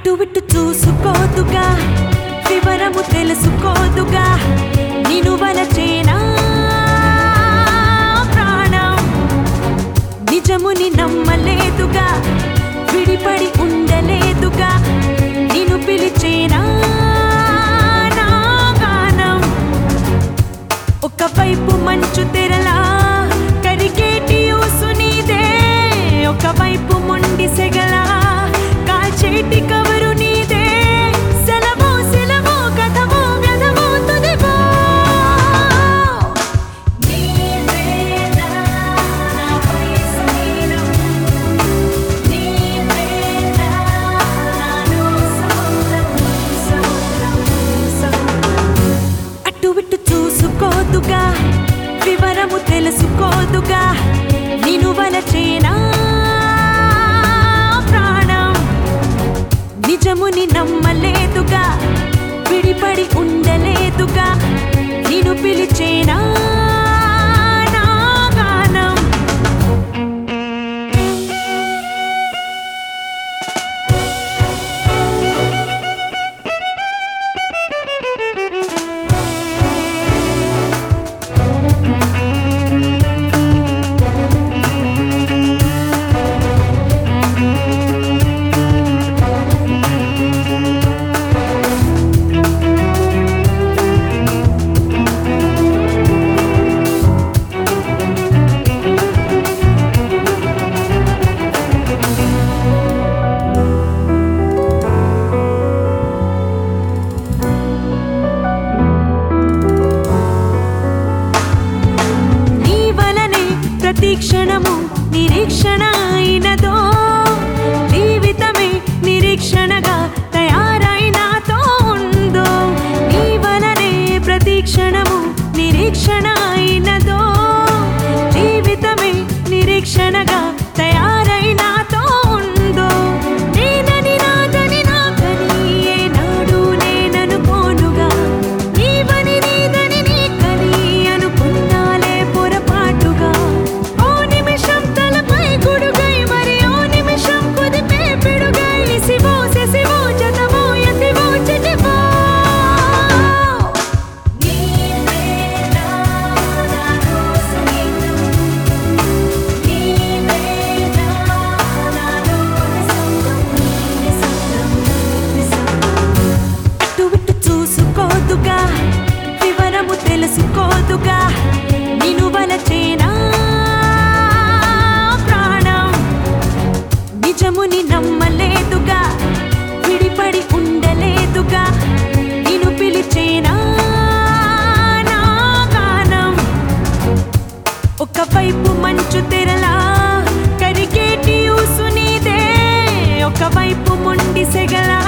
అటు ఇటు చూసుకోదుగా వివరము తెలుసుకోదుగా నిను వలచేనా ప్రాణం నిజముని నమ్మలేదుగా విడిపడి ఉండలేదుగా నిన్ను పిలిచేనా నా గానం ఒకవైపు మంచు తెరలా కరిగేటి ఊసు నీదే ఒకవైపు మొండి సెగలా కాల్చేటి కవరు నీదే సెలవు సెలవు కథవు గదవు తుదివో నీవేనా నా వయసు నీలం నీవేనా నాలో సముద్రం సముద్రం సముద్రం అటు ఇటు చూసుకోదుగా వివరము తెలుసుకోదుగా నిను వలచేనా ప్రాణం నిజముని నమ్మలేదుగా విడిపడి ఉండలేదుగా నిన్ను పిలిచేనా నా గానం నీ వలనే ప్రతి క్షణము నిరీక్షణ అయినదో జీవితమే నిరీక్షణగా తయారైనాతో ఉందో నీ వలనే ప్రతి క్షణము నిరీక్షణ అయినదో జీవితమే నిరీక్షణగా తయారైనాతో ఉందో నేనని నాదని నాకని ఏనాడు నేననుకోనుగా నీవని నీదని నీకని అనుకున్నాలే పొరపాటుగా ఓ నిమిషం తలపై గుడుగై మరి ఓ నిమిషం కుదిపే పిడుగై ఇసివో సెసివో జతవో యతివో చిటివో నీవేనా నాలో సంగీతం నీవేనా నాలో నిశ్శబ్దం నిశ్శబ్దం నిశ్శబ్దం అటు ఇటు చూసుకోదుగా వివరము తెలుసుకోదుగా నిను వలచేనా ప్రాణం నిజముని నమ్మలేదుగా విడిపడి ఉండలేదుగా నిన్ను పిలిచేనా నా గానం ఒకవైపు మంచు తెరలా కరిగేటి ఊసు నీదే ఒకవైపు మొండి సెగలా